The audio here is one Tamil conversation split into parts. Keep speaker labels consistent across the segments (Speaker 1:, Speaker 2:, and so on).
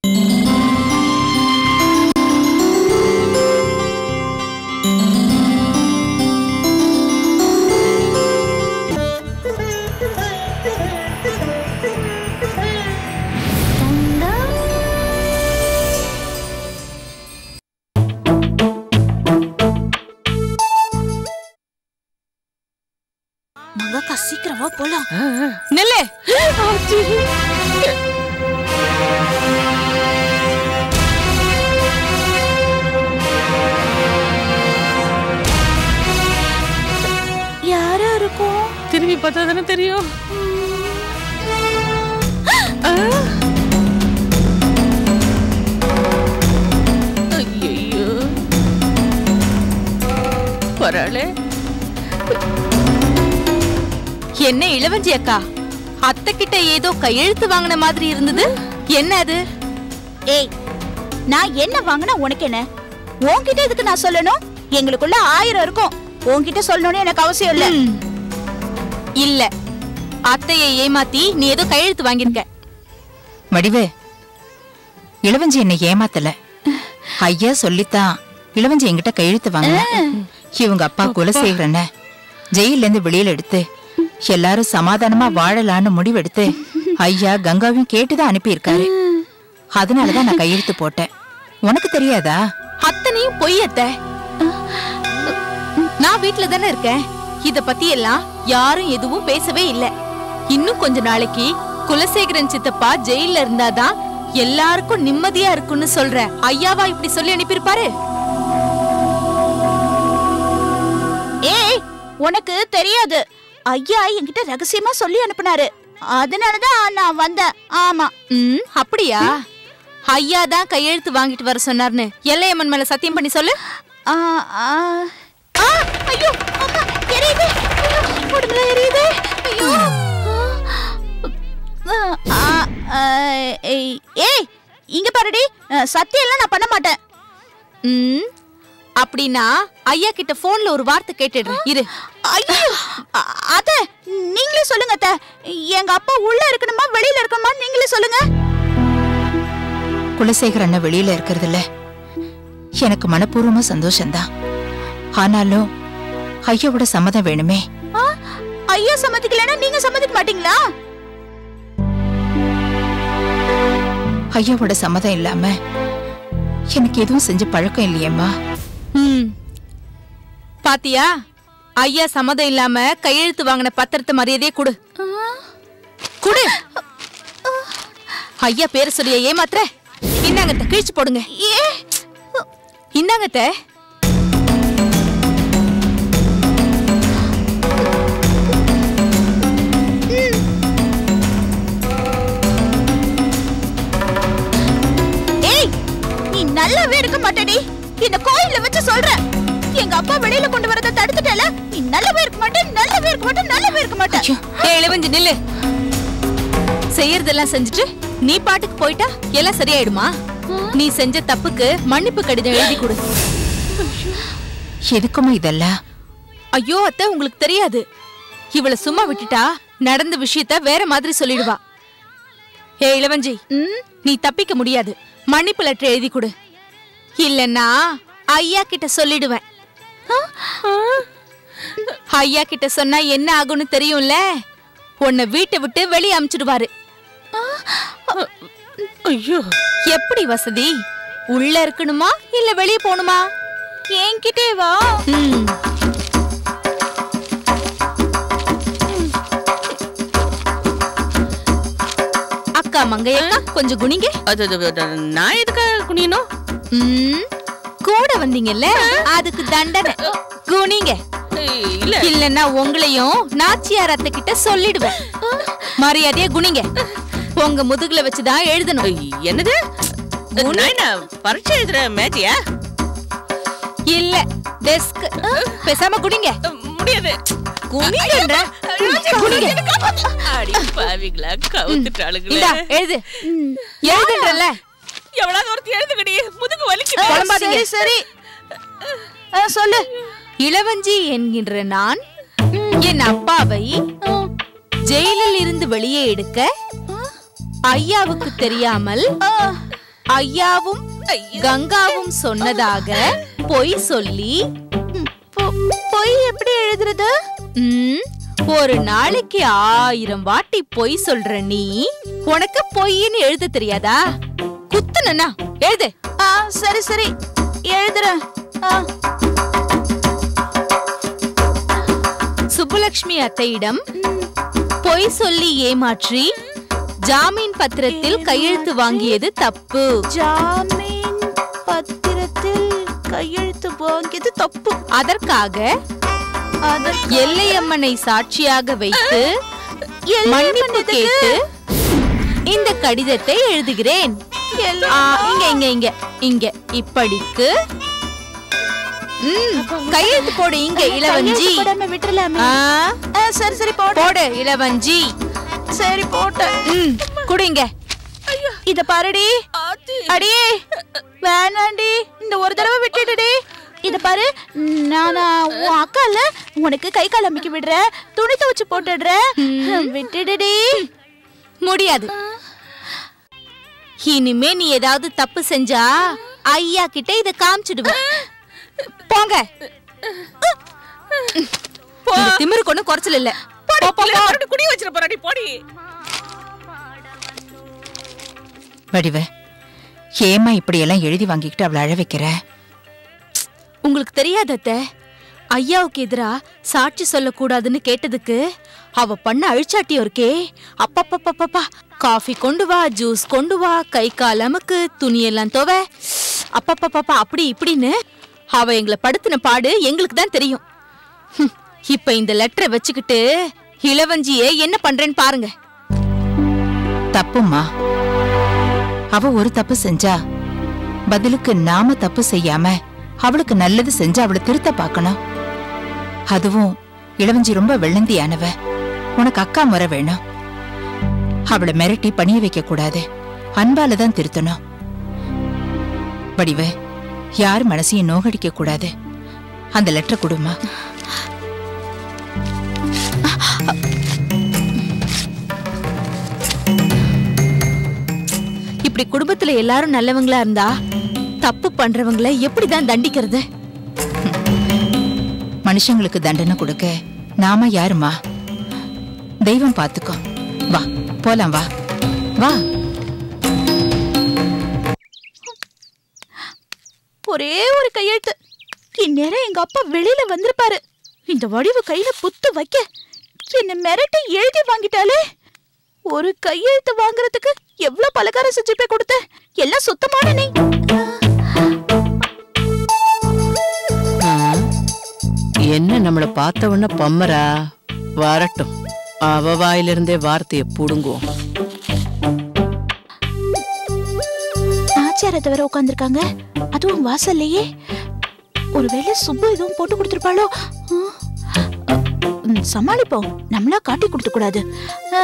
Speaker 1: மங்காக்கா சீக்கிரமா போலாம்
Speaker 2: நெல்லு
Speaker 1: யாரா இருக்கும்
Speaker 2: திரும்பி பார்த்தா தானே தெரியும் ஐயோ பரவாயில்ல
Speaker 3: என்ன இளவஞ்சி அக்கா அத்தை கிட்ட ஏதோ கையெழுத்து வாங்கின மாதிரி இருந்தது என்ன அது
Speaker 1: ஏய் நான் என்ன வாங்கினா உனக்கு என்ன உன்கிட்ட எதுக்கு நான் சொல்லணும் எங்களுக்குள்ள ஆயிரம் இருக்கும் உன்கிட்ட சொல்லணும்னு எனக்கு அவசியம் இல்ல
Speaker 3: ம். இல்ல அத்தையை ஏமாத்தி நீ ஏதோ கையெழுத்து வாங்கியிருக்க
Speaker 4: வடிவு இளவஞ்சி என்னை ஏமாத்தல ஐயா சொல்லித்தான் இளவஞ்சி என்கிட்ட கையெழுத்து வாங்க இவங்க அப்பா குலசேகரன ஜெயில இருந்து வெளியில எடுத்து எல்லாரும் சமாதானமா வாழலான்னு முடிவெடுத்து ஐயா கங்காவையும் கேட்டுதான் அனுப்பியிருக்காரு அதனாலதான் நான் கையெழுத்து போட்டேன் உனக்கு தெரியாதா
Speaker 3: அத்தனையும் பொய் அத்தை நான் வீட்ல தானே இருக்கேன் இத பத்தி எல்லாம் யாரும் எதுவும் பேசவே இல்ல இன்னும் கொஞ்ச நாளைக்கு குலசேகரன் சித்தப்பா ஜெயில்ல இருந்தாதான் எல்லாருக்கும் நிம்மதியா இருக்குன்னு சொல்ற ஐயாவா இப்படி சொல்லி அனுப்பியிருப்பாரு
Speaker 1: ஏய் உனக்கு தெரியாது ஐயா என்கிட்ட ரகசியமா சொல்லி அனுப்புனாரு அதனாலதான் நான் வந்தேன் ஆமா
Speaker 3: ம் அப்படியா ஐயா தான் கையெழுத்து வாங்கிட்டு வர சொன்னார்னு எல்லையம்மன் மேல சத்தியம் பண்ணி சொல்லு
Speaker 1: ஆ, ஆ. ஆ, ஐயோ அம்மா எரியுது ஐயோ உடம்புல எரியுது ஐயோ ஆ, ஆ, ஆ, ஏய் ஏய், இங்க பாருடி அ, சத்தியம் எல்லாம் நான் பண்ண மாட்டேன்
Speaker 3: ம் அப்படின்னா ஐயா கிட்ட போன்ல ஒரு வார்த்தை கேட்டுடுறேன் இரு
Speaker 1: ஐயோ அ- அத்த நீங்களே சொல்லுங்க அத்த எங்க அப்பா உள்ள இருக்கணுமா வெளியில இருக்கணுமா நீங்களே சொல்லுங்க
Speaker 4: குலசேகர் அண்ணன் வெளியில இருக்கிறதுல எனக்கு மனப்பூர்வமா சந்தோஷம்தான் ஆனாலும் ஐயாவோட சம்மதம் வேணுமே
Speaker 1: ஆ, ஐயா சம்மதிக்கலன்னா நீங்க சம்மதிக்க மாட்டீங்களா
Speaker 4: ஐயாவோட சம்மதம் இல்லாம எனக்கு எதுவும் செஞ்ச பழக்கம் இல்லையேம்மா
Speaker 3: ம் பாத்தியா ஐயா சம்மதம் இல்லாம கையெழுத்து வாங்கின பத்திரத்தை மரியாதையே கொடு குடு ஐயா பேர் சொல்லிய ஏமாத்துற இந்தாங்கத்த கிழிச்சு போடுங்க
Speaker 1: ஏ
Speaker 3: இந்தாங்கத்த
Speaker 1: ஏய் நீ நல்லாவே இருக்க மாட்டேடி இந்த கோயில்ல வச்சு சொல்றேன் எங்க அப்பா வெளியில கொண்டு வரத தடுத்துட்டல நீ நல்லாவே இருக்க மாட்டே நல்லாவே இருக்க மாட்டே நல்லாவே இருக்க மாட்டே
Speaker 4: ஐயோ,
Speaker 3: ஏ இளவஞ்சி நில்லு செய்யறதெல்லாம் செஞ்சுட்டு நீ பாட்டுக்கு போயிட்டா எல்லாம் சரியாயிடுமா நீ செஞ்ச தப்புக்கு மன்னிப்பு கடிதம் எழுதி கொடு
Speaker 4: எதுக்குமா இதெல்லாம்
Speaker 3: ஐயோ அத்தை உங்களுக்கு தெரியாது இவள சும்மா விட்டுட்டா நடந்த விஷயத்த வேற மாதிரி சொல்லிடுவா ஏ இளவஞ்சி நீ தப்பிக்க முடியாது மன்னிப்பு லெட்டர் எழுதி கொடு இல்லன்னா ஐயா கிட்ட சொல்லிடுவேன் ஐயா கிட்ட சொன்னா என்ன ஆகும்னு தெரியும்ல உன்னை வீட்டை விட்டு வெளியே அமிச்சிடுவாரு
Speaker 2: ஐயோ
Speaker 3: எப்படி வசதி உள்ள இருக்கணுமா இல்ல வெளியே போகணுமா
Speaker 1: என்கிட்டே வா
Speaker 3: ம் அக்கா மங்கையக்கா கொஞ்சம் குனிங்க
Speaker 2: அது அது, அது, நான் எதுக்காக குனியணும்
Speaker 3: ம், கூட வந்தீங்கல்ல அதுக்கு தண்டனை குனிங்க
Speaker 2: ஏய், இல்ல
Speaker 3: இல்லன்னா உங்களையும் நாச்சியார் அத்தை கிட்ட சொல்லிடுவேன் மரியாதையா குனிங்க உங்க முதுகுல வச்சுதான் எழுதணும்
Speaker 2: ஏய், என்னது நான் என்ன பரீட்சை எழுதுற மேஜியா
Speaker 3: இல்ல டெஸ்க் பேசாம குனிங்க
Speaker 2: முடியாது
Speaker 3: குனிங்கன்ற குனிங்க
Speaker 2: அடி பாவிங்களா கவுத்துட்டாளுங்களே
Speaker 3: இந்தா எழுது எழுதுன்றல
Speaker 2: எவ்வளவு ஒருத்தி எழுதுகடி முதுகு வலிக்குது
Speaker 3: குழம்பாதீங்க.
Speaker 1: சரி சரி ஆ, சொல்லு
Speaker 3: இளவஞ்சி என்கின்ற நான் என் அப்பாவை ஜெயிலில் இருந்து வெளியே எடுக்க ஐயாவுக்கு தெரியாமல்
Speaker 1: ஆ,
Speaker 3: ஐயாவும் கங்காவும் சொன்னதாக பொய் சொல்லி
Speaker 1: பொ- பொய் எப்படி எழுதுறது
Speaker 3: ம், ஒரு நாளைக்கு ஆயிரம் வாட்டி பொய் சொல்ற நீ உனக்கு பொய்ன்னு எழுத தெரியாதா குத்துனா எழுது
Speaker 1: ஆ சரி சரி எழுதுறேன் ஆ,
Speaker 3: சுப்புலட்சுமி அத்தையிடம் பொய் சொல்லி ஏமாற்றி ஜாமீன் பத்திரத்தில் கையெழுத்து வாங்கியது தப்பு
Speaker 1: ஜாமீன் பத்திரத்தில் கையெழுத்து வாங்கியது தப்பு
Speaker 3: அதற்காக
Speaker 1: அதற்கு
Speaker 3: எல்லையம்மனை சாட்சியாக வைத்து மன்னிப்பு கேட்டு இந்த கடிதத்தை எழுதுகிறேன் ஆ, இங்க இங்க இங்க இங்க இப்படிக்கு ம், கையெழுத்து போடு இங்க இளவஞ்சி
Speaker 1: கையெழுத்து போடாம விட்டுறலாமே
Speaker 3: ஆ,
Speaker 1: ஆ, சரி சரி போடு
Speaker 3: போடு இளவஞ்சி
Speaker 1: சரி போட்டேன்
Speaker 3: ம், குடிங்க
Speaker 1: இத பாருடி அடியே வேணாண்டி இந்த ஒரு தடவை விட்டுடுடி இத பாரு நானா உன் அக்கா இல்ல உனக்கு கை கால் அமைக்க விடுறேன் துணி துவச்சு போட்டுடுறேன் விட்டுடுடி
Speaker 3: முடியாது இனிமே நீ ஏதாவது தப்பு செஞ்சா ஐயா கிட்ட இத காமிச்சிடுவேன் போங்க இந்த திமிருக்கு ஒண்ணும் குறைச்சல் இல்ல போ, போ, போ.
Speaker 2: மறுபடியும் குடி வச்சிட போறாடி போடி
Speaker 4: வடிவ ஏமா இப்படியெல்லாம் எழுதி வாங்கிக்கிட்டு அவளை அழ வைக்கிற
Speaker 3: உங்களுக்கு தெரியாத அத்தை ஐயாவுக்கு எதிரா சாட்சி சொல்லக்கூடாதுன்னு கேட்டதுக்கு அவ பண்ண அழிச்சாட்டியம் இருக்கே அப்பப்பப்பப்பப்பா காஃபி கொண்டு வா ஜூஸ் கொண்டு வா கை கால் அமுக்கு துணியெல்லாம் துவ அப்பப்பப்பப்பா அப்படி இப்படின்னு அவ எங்களை படுத்தின பாடு எங்களுக்கு தான் தெரியும் ஹம், இப்ப இந்த லெட்டரை வச்சுக்கிட்டு இளவஞ்சியே என்ன பண்றேன்னு பாருங்க
Speaker 4: தப்புமா அவ ஒரு தப்பு செஞ்சா பதிலுக்கு நாம தப்பு செய்யாம அவளுக்கு நல்லது செஞ்சு அவளை திருத்த பார்க்கணும் அதுவும் இளவஞ்சி ரொம்ப வெள்ளந்தியானவ உனக்கு அக்கா முறை வேணும் அவளை மிரட்டி பணிய வைக்க கூடாது அன்பால தான் திருத்தணும் வடிவ யார் மனசையும் நோகடிக்க கூடாது அந்த லெட்டர் கொடுமா
Speaker 3: இப்படி குடும்பத்துல எல்லாரும் நல்லவங்களா இருந்தா தப்பு பண்றவங்கள எப்படிதான் தண்டிக்கிறது
Speaker 4: மனுஷங்களுக்கு தண்டனை கொடுக்க நாம யாருமா தெய்வம் பாத்துக்கோ வா போலாம் வா வா
Speaker 1: ஒரே ஒரு கையெழுத்து இந்நேரம் எங்க அப்பா வெளியில வந்திருப்பாரு இந்த வடிவு கையில புத்து வைக்க என்ன மிரட்டி எழுதி வாங்கிட்டாலே ஒரு கையெழுத்து வாங்குறதுக்கு எவ்வளவு பலகாரம் செஞ்சு போய் கொடுத்த எல்லாம் சுத்தமான நீ
Speaker 2: என்ன நம்மள பார்த்த உடனே பம்மரா வரட்டும் அவ வாயிலிருந்தே வார்த்தையை புடுங்குவோம்
Speaker 1: ஆச்சாரத்தை வேற உட்காந்துருக்காங்க அதுவும் வாசல்லையே ஒருவேளை சுப்பு எதுவும் போட்டு கொடுத்துருப்பாளோ ஆ, ம், சமாளிப்போம் நம்மளா காட்டி கொடுக்க கூடாது ஆ,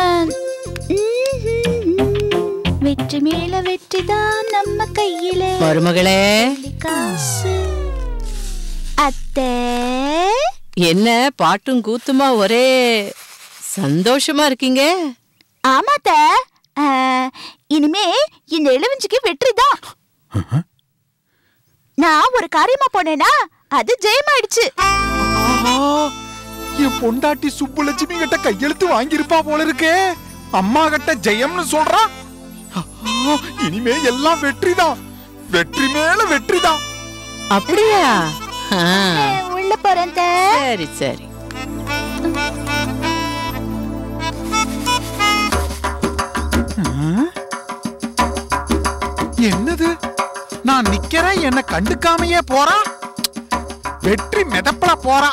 Speaker 1: வெற்றி மேல வெற்றி தான் நம்ம கையில
Speaker 2: மருமகளே
Speaker 1: காசு அத்தை
Speaker 2: என்ன பாட்டும் கூத்துமா ஒரே சந்தோஷமா இருக்கீங்க
Speaker 1: ஆமாத்த ஆ, இனிமே இந்த இளவஞ்சிக்கு வெற்றி தான் நான் ஒரு காரியமா போனேனா அது ஜெயமாயிடுச்சு
Speaker 5: ஆஹா, என் பொண்டாட்டி சுப்புலட்சுமி கிட்ட கையெழுத்து வாங்கியிருப்பா போல இருக்கே அம்மா கிட்ட ஜெயம்னு சொல்றா ஆஹா, இனிமே எல்லாம் வெற்றிதான் வெற்றி மேல வெற்றிதான்
Speaker 2: அப்படியா ஆ,
Speaker 1: உள்ள போறேன் அத்தை.
Speaker 2: சரி சரி
Speaker 5: என்னது நான் நிக்கிறேன் என்ன கண்டுக்காமையே போறா வெற்றி மிதப்பல போறா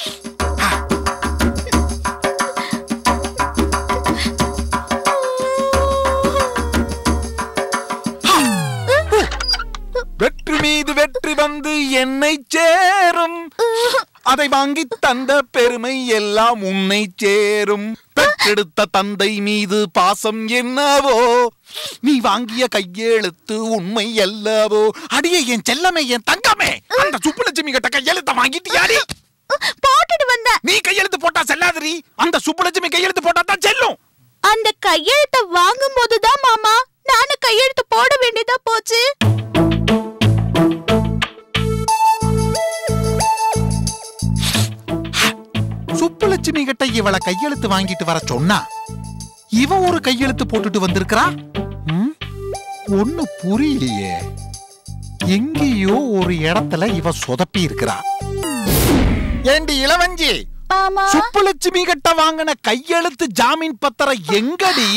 Speaker 5: வெற்றி மீது வெற்றி வந்து என்னை சேரும் அதை வாங்கி தந்த பெருமை எல்லாம் உன்னை சேரும் பெற்றெடுத்த தந்தை மீது பாசம் என்னவோ நீ வாங்கிய கையெழுத்து உண்மை அல்லவோ அடியே என் செல்லமே என் தங்கமே அந்த சுப்புலட்சுமி கிட்ட கையெழுத்த வாங்கிட்டியாடி
Speaker 1: போட்டுட்டு வந்தேன்
Speaker 5: நீ கையெழுத்து போட்டா செல்லாதரி அந்த சுப்புலட்சுமி கையெழுத்து போட்டா தான் செல்லும்
Speaker 1: அந்த கையெழுத்த வாங்கும் போதுதான் மாமா நானும் கையெழுத்து போட வேண்டியதா போச்சு
Speaker 5: சுப்புலட்சுமி கிட்ட இவள கையெழுத்து வாங்கிட்டு வர சொன்னா இவ ஒரு கையெழுத்து போட்டுட்டு வந்திருக்கிறா ம்? ஒண்ணு புரியலையே எங்கேயோ ஒரு இடத்துல இவ சொதப்பி இருக்கிறா ஏண்டி இளவஞ்சி
Speaker 1: மாமா
Speaker 5: சுப்புலட்சுமி கிட்ட வாங்கின கையெழுத்து ஜாமீன் பத்திரம் எங்கடி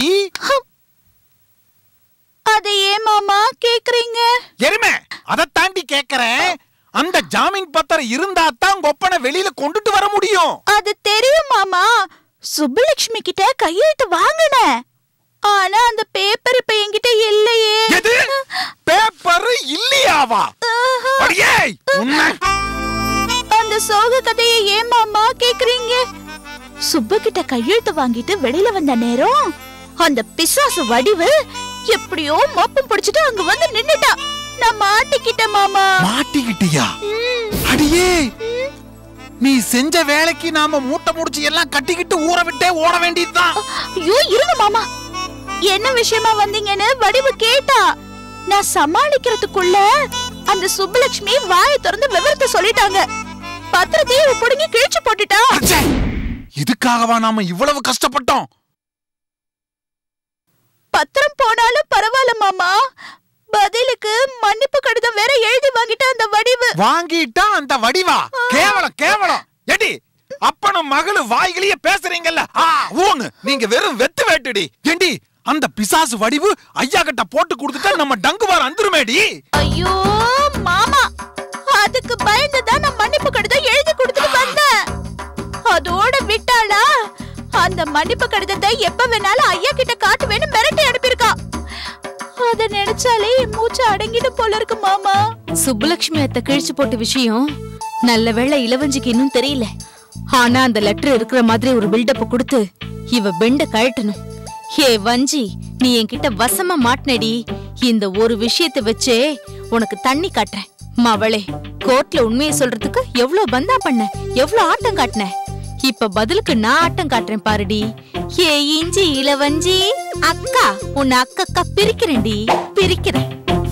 Speaker 1: அதை ஏன் மாமா கேக்குறீங்க
Speaker 5: எருமை அதை தாண்டி கேக்குறேன் அந்த ஜாமீன் பத்திரம் இருந்தா தான் உங்க ஒப்பனை வெளியில கொண்டுட்டு வர முடியும்
Speaker 1: அது தெரியும் மாமா சுப்புலட்சுமி கிட்ட கையெழுத்து வாங்கினேன் ஆனா அந்த பேப்பர் இப்ப என்கிட்ட இல்லையே
Speaker 5: எது பேப்பர் இல்லையாவா அடியே உன்னை
Speaker 1: அந்த சோக கதையை ஏன் மாமா கேக்குறீங்க சுப்பு கிட்ட கையெழுத்து வாங்கிட்டு வெளியில வந்த நேரம் அந்த பிசாசு வடிவு எப்படியோ மோப்பம் பிடிச்சிட்டு அங்க வந்து நின்னுட்டா நான் மாட்டிக்கிட்டேன் மாமா
Speaker 5: மாட்டிக்கிட்டியா
Speaker 1: ம்,
Speaker 5: அடியே நீ செஞ்ச வேலைக்கு நாம மூட்டை முடிச்சு எல்லாம் கட்டிக்கிட்டு ஊற விட்டே ஓட வேண்டியதுதான்
Speaker 1: ஐயோ இருங்க மாமா என்ன விஷயமா வந்தீங்கன்னு வடிவு கேட்டா நான் சமாளிக்கிறதுக்குள்ள அந்த சுப்புலட்சுமி வாயை திறந்து விவரத்தை சொல்லிட்டாங்க பத்திரத்தையும் இவ புடுங்கி கிழிச்சு போட்டுட்டா
Speaker 5: அச்சே! இதுக்காகவா நாம இவ்வளவு கஷ்டப்பட்டோம்
Speaker 1: பத்திரம் போனாலும் பரவாயில்ல மாமா பதிலுக்கு மன்னிப்பு கடிதம் வேற எழுதி வாங்கிட்ட அந்த வடிவு
Speaker 5: வாங்கிட்டா அந்த வடிவா கேவலம் கேவலம் எடி அப்பனும் மகளும் வாய்களையே பேசுறீங்கல்ல ஆ ஊனு நீங்க வெறும் வெத்து வேட்டுடி ஏண்டி அந்த பிசாசு வடிவு ஐயா கிட்ட போட்டு கொடுத்துட்டா நம்ம டங்குவார் அந்துருமேடி
Speaker 1: ஐயோ மாமா அதுக்கு பயந்துதான் நான் மன்னிப்பு கடிதம் எழுதி கொடுத்துட்டு வந்தேன் அதோட விட்டாளா அந்த மன்னிப்பு கடிதத்தை எப்ப வேணாலும் ஐயா கிட்ட காட்டுவேன்னு மிரட்டி அனுப்பியிருக்கா அத நினைச்சாலே என் மூச்சு அடங்கிடும் போல இருக்கு மாமா
Speaker 3: சுப்புலட்சுமி அத்தை கிழிச்சு போட்ட விஷயம் நல்ல வேளை இளவஞ்சிக்கு இன்னும் தெரியல ஆனா அந்த லெட்டர் இருக்கிற மாதிரி ஒரு பில்டப் கொடுத்து இவ பெண்ட கழட்டணும் ஹே வஞ்சி நீ என்கிட்ட வசமா மாட்டினடி இந்த ஒரு விஷயத்தை வச்சே உனக்கு தண்ணி காட்டுறேன் மவளே கோர்ட்ல உண்மையை சொல்றதுக்கு எவ்வளவு பந்தா பண்ண எவ்வளவு ஆட்டம் காட்டின இப்ப பதிலுக்கு நான் ஆட்டம் காட்டுறேன் பாருடி ஏ இஞ்சி இளவஞ்சி அக்கா உன்னை அக்கா பிரிக்கிறேன்டி பிரிக்கிறேன்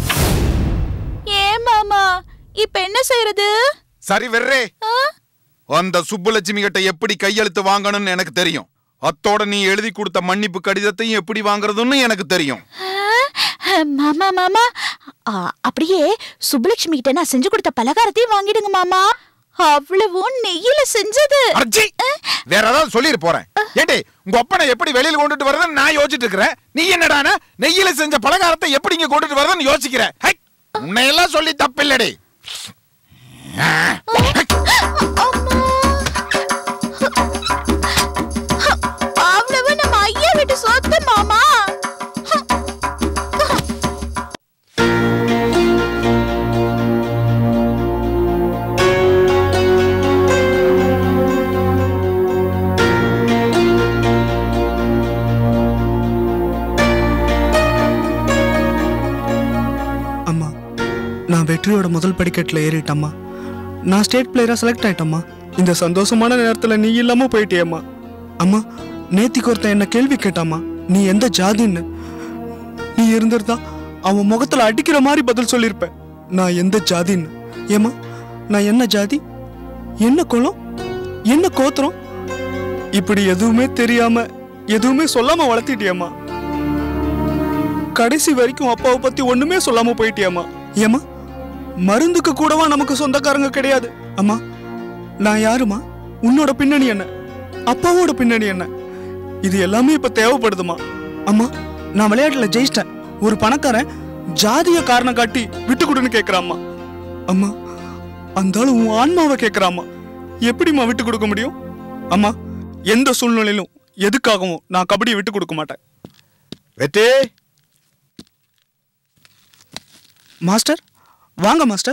Speaker 1: ஏன் மாமா இப்ப என்ன செய்யறது
Speaker 5: சரி வெர்ரே
Speaker 1: ஆ?
Speaker 5: அந்த சுப்புலட்சுமி கிட்ட எப்படி கையெழுத்து வாங்கணும்னு எனக்கு தெரியும் அத்தோட நீ எழுதி கொடுத்த மன்னிப்பு கடிதத்தையும் எப்படி வாங்குறதுன்னு எனக்கு தெரியும்
Speaker 1: ஆ, மாமா மாமா ஆ, அப்படியே சுப்புலட்சுமி கிட்ட நான் செஞ்சு கொடுத்த பலகாரத்தையும் வாங்கிடுங்க மாமா அவ்வளவும் நெய்யில செஞ்சது
Speaker 5: அர்ஜி வேற ஏதாவது சொல்லிட்டு போறேன் ஏண்டி உங்க ஒப்பனை எப்படி வெளியில கொண்டுட்டு வரதுன்னு நான் யோசிச்சுட்டு இருக்கிறேன் நீ என்னடானா நெய்யில செஞ்ச பலகாரத்தை எப்படி இங்க கொண்டுட்டு வரதுன்னு யோசிக்கிற ஹை, உன்னையெல்லாம் சொல்லி தப்பில்லடி
Speaker 1: அவ்வளவு நம்ம ஐயா வீட்டு சொத்து மாமா
Speaker 6: அம்மா நான் வெற்றியோட முதல் படிக்கட்டில் ஏறிட்டம்மா நான் ஸ்டேட் பிளேயரா செலக்ட் ஆயிட்டம்மா இந்த சந்தோஷமான நேரத்தில் நீ இல்லாம போயிட்டியம்மா அம்மா நேத்திக்கு ஒருத்தன் என்ன கேள்வி கேட்டாம்மா நீ எந்த ஜாதின்னு நீ இருந்திருந்தா அவன் முகத்துல அடிக்கிற மாதிரி பதில் சொல்லியிருப்ப நான் எந்த ஜாதின்னு ஏம்மா நான் என்ன ஜாதி என்ன குலம் என்ன கோத்திரம் இப்படி எதுவுமே தெரியாம எதுவுமே சொல்லாம வளர்த்திட்டியம்மா கடைசி வரைக்கும் அப்பாவை பத்தி ஒண்ணுமே சொல்லாம போயிட்டியம்மா ஏம்மா மருந்துக்கு கூடவா நமக்கு சொந்தக்காரங்க கிடையாது அம்மா நான் யாருமா உன்னோட பின்னணி என்ன அப்பாவோட பின்னணி என்ன இது எல்லாமே இப்ப தேவைப்படுதுமா அம்மா நான் விளையாட்டுல ஜெயிச்சிட்டேன் ஒரு பணக்காரன் ஜாதிய காரணம் காட்டி விட்டு கொடுன்னு கேக்குறாம்மா அம்மா அந்த ஆளு உன் ஆன்மாவை கேக்குறாம்மா எப்படிம்மா விட்டு கொடுக்க முடியும் அம்மா எந்த சூழ்நிலையிலும் எதுக்காகவும் நான் கபடியை விட்டு கொடுக்க மாட்டேன்
Speaker 5: வெற்றி
Speaker 6: மாஸ்டர் வாங்க மாஸ்டர்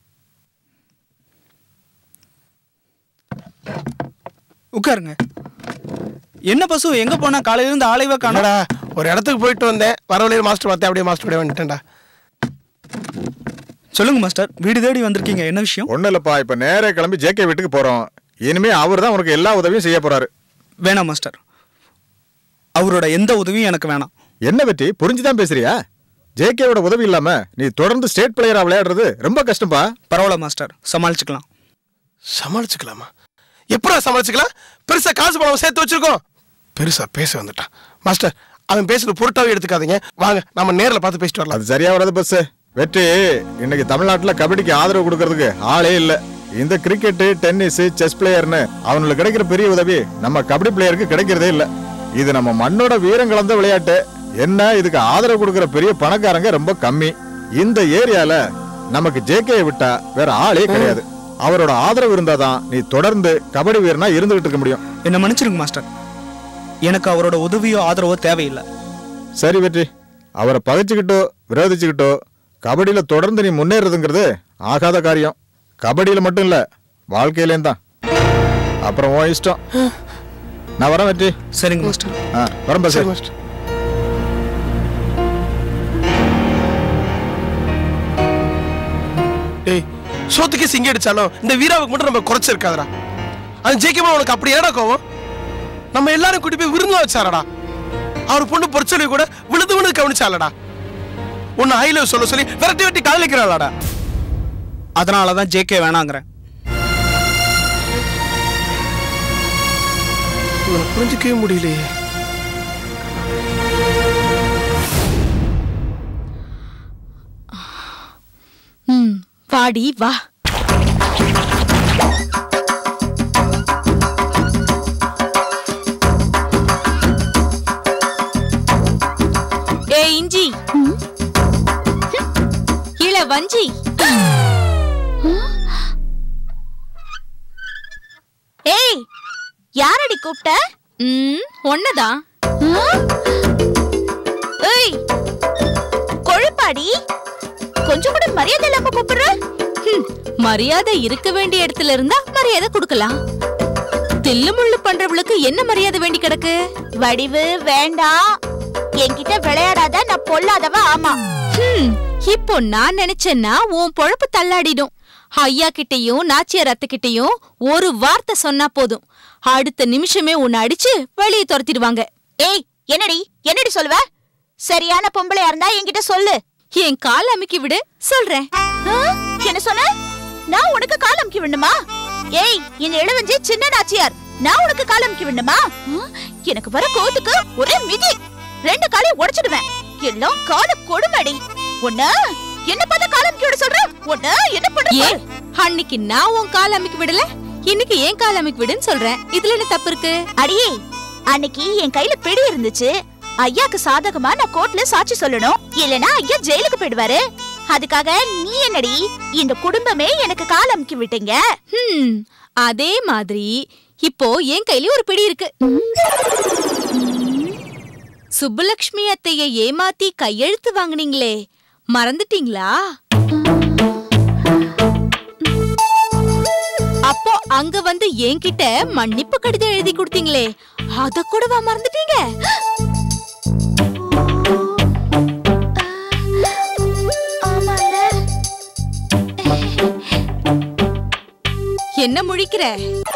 Speaker 6: உட்காருங்க என்ன பசு எங்க போனா காலையில இருந்து ஆளைவே காணோம்
Speaker 7: என்னடா ஒரு இடத்துக்கு போயிட்டு வந்தேன் வர வழியில் மாஸ்டர் பார்த்தேன் அப்படியே மாஸ்டர் அப்படியே வந்துட்டேன்டா
Speaker 6: சொல்லுங்க மாஸ்டர் வீடு தேடி வந்திருக்கீங்க என்ன விஷயம்
Speaker 8: ஒன்றும் இல்லைப்பா இப்போ நேரே கிளம்பி ஜேகே வீட்டுக்கு போகிறோம் இனிமே அவர் தான் உனக்கு எல்லா உதவியும் செய்ய போறாரு
Speaker 6: வேணாம் மாஸ்டர் அவரோட எந்த உதவியும் எனக்கு வேணாம்
Speaker 8: என்ன பற்றி புரிஞ்சுதான் பேசுறியா ஜேகேவோட உதவி இல்லாம நீ தொடர்ந்து ஸ்டேட் பிளேயரா விளையாடுறது ரொம்ப கஷ்டம்பா
Speaker 6: பரவாயில்ல மாஸ்டர் சமாளிச்சுக்கலாம்
Speaker 7: சமாளிச்சுக்கலாமா எப்படா சமாளிச்சுக்கலாம் பெருசா காசு பணம் சேர்த்து வச்சிருக்கோம் பெருசா பேச வந்துட்டான் மாஸ்டர் அவன் பேசுறது பொருட்டாவே எடுத்துக்காதீங்க வாங்க நம்ம நேர்ல பார்த்து பேசிட்டு வரலாம்
Speaker 8: அது சரியா வராது பஸ் வெற்றி இன்னைக்கு தமிழ்நாட்டுல கபடிக்கு ஆதரவு கொடுக்கறதுக்கு ஆளே இல்ல இந்த கிரிக்கெட் டென்னிஸ் செஸ் பிளேயர்னு அவனுக்கு கிடைக்கிற பெரிய உதவி நம்ம கபடி பிளேயருக்கு கிடைக்கிறதே இல்ல இது நம்ம மண்ணோட வீரம் கலந்த விளையாட்டு என்ன இதுக்கு ஆதரவு கொடுக்கிற பெரிய பணக்காரங்க ரொம்ப கம்மி இந்த ஏரியால நமக்கு ஜேகே விட்டா வேற ஆளே கிடையாது அவரோட ஆதரவு இருந்தாதான் நீ தொடர்ந்து கபடி வீரனா இருந்துகிட்டு இருக்க முடியும்
Speaker 6: என்ன மன்னிச்சிருங்க மாஸ்டர் எனக்கு அவரோட உதவியோ ஆதரவோ தேவையில்லை
Speaker 8: சரி வெற்றி அவரை பகைச்சுக்கிட்டோ விரோதிச்சுக்கிட்டோ கபடியில தொடர்ந்து நீ முன்னேறதுங்கிறது ஆகாத காரியம் கபடியில மட்டும் இல்ல வாழ்க்கையிலேயும் தான் அப்புறம் உன் இஷ்டம் நான் வரேன் வெற்றி
Speaker 6: சரிங்க மாஸ்டர்
Speaker 8: ஆ வரேன் பஸ்
Speaker 7: சரி மாஸ்டர் டேய் சோத்துக்கே சிங்க அடிச்சாலும் இந்த வீராவுக்கு மட்டும் நம்ம குறைச்சிருக்காதடா அது ஜெயிக்கமா உனக்கு அப்படி ஏடா கோவம் நம்ம எல்லாரும் கூட்டி போய் விருந்து வச்சாரடா அவர் பொண்ணு பொறிச்சொல்லி கூட விழுது விழுது கவனிச்சாலடா உன்னை ஐ லவ் சொல்ல சொல்லி விரட்டி வெட்டி காதலிக்கிறாளாடா
Speaker 6: அதனால தான் ஜேகே வேணாங்கிறேன்
Speaker 7: இவனை புரிஞ்சுக்கவே முடியலையே
Speaker 3: ம் வாடி வா ஏ இஞ்சி இள வஞ்சி
Speaker 1: ஏய் யாரடி கூப்பிட்ட
Speaker 3: ம் ஒன்னதான்
Speaker 1: ஆ? ஏய் கொழுப்பாடி கொஞ்சம் கூட மரியாதை இல்லாம கூப்பிடுற
Speaker 3: ஹம், மரியாதை இருக்க வேண்டிய இடத்துல இருந்தா மரியாதை கொடுக்கலாம் தில்லு முள்ளு பண்றவளுக்கு என்ன மரியாதை வேண்டி கிடக்கு
Speaker 1: வடிவு வேண்டாம் என்கிட்ட விளையாடாத நான் பொல்லாதவ ஆமா
Speaker 3: ஹம், இப்போ நான் நினைச்சேன்னா உன் பொழப்பு தள்ளாடிடும் ஐயா கிட்டயும் நாச்சியார் அத்தைக்கிட்டயும் ஒரு வார்த்தை சொன்னா போதும் அடுத்த நிமிஷமே உன்னை அடிச்சு வெளியே துரத்திடுவாங்க
Speaker 1: ஏய் என்னடி என்னடி சொல்லுவ சரியான பொம்பளையா இருந்தா என்கிட்ட சொல்லு
Speaker 3: என் கால் அமுக்கி விடு சொல்றேன்
Speaker 1: ஆ? என்ன சொன்ன நான் உனக்கு கால் அமுக்கி விடணுமா ஏய் இந்த இளவஞ்சி சின்ன நாச்சியார் நான் உனக்கு கால் அமுக்கி விடணுமா ஆ? எனக்கு வர கோத்துக்கு ஒரே மிதி ரெண்டு காலையும் உடைச்சிடுவேன் எல்லாம் கால கொடுமடி உன்ன என்ன பார்த்து கால் அமுக்கி விட சொல்ற உன்ன என்ன பண்ற
Speaker 3: ஏன் அன்னைக்கு நான் உன் கால் அமுக்கி விடல இன்னைக்கு ஏன் கால் அமுக்கி விடுன்னு சொல்றேன் இதுல என்ன தப்பு இருக்கு
Speaker 1: அடியே அன்னைக்கு என் கையில பிடி இருந்துச்சு ஐயாக்கு சாதகமா நான் கோர்ட்ல சாட்சி சொல்லணும் இல்லனா ஐயா ஜெயிலுக்கு போயிடுவாரு அதுக்காக நீ என்னடி இந்த குடும்பமே எனக்கு கால் அமுக்கி விட்டீங்க
Speaker 3: ஹம், அதே மாதிரி இப்போ என் கையில ஒரு பிடி இருக்கு சுப்புலக்ஷ்மி அத்தைய ஏமாத்தி கையெழுத்து வாங்குனீங்களே மறந்துட்டீங்களா அப்போ அங்க வந்து என்கிட்ட மன்னிப்பு கடிதம் எழுதி கொடுத்தீங்களே அத கூடவா மறந்துட்டீங்க என்ன முழிக்கிற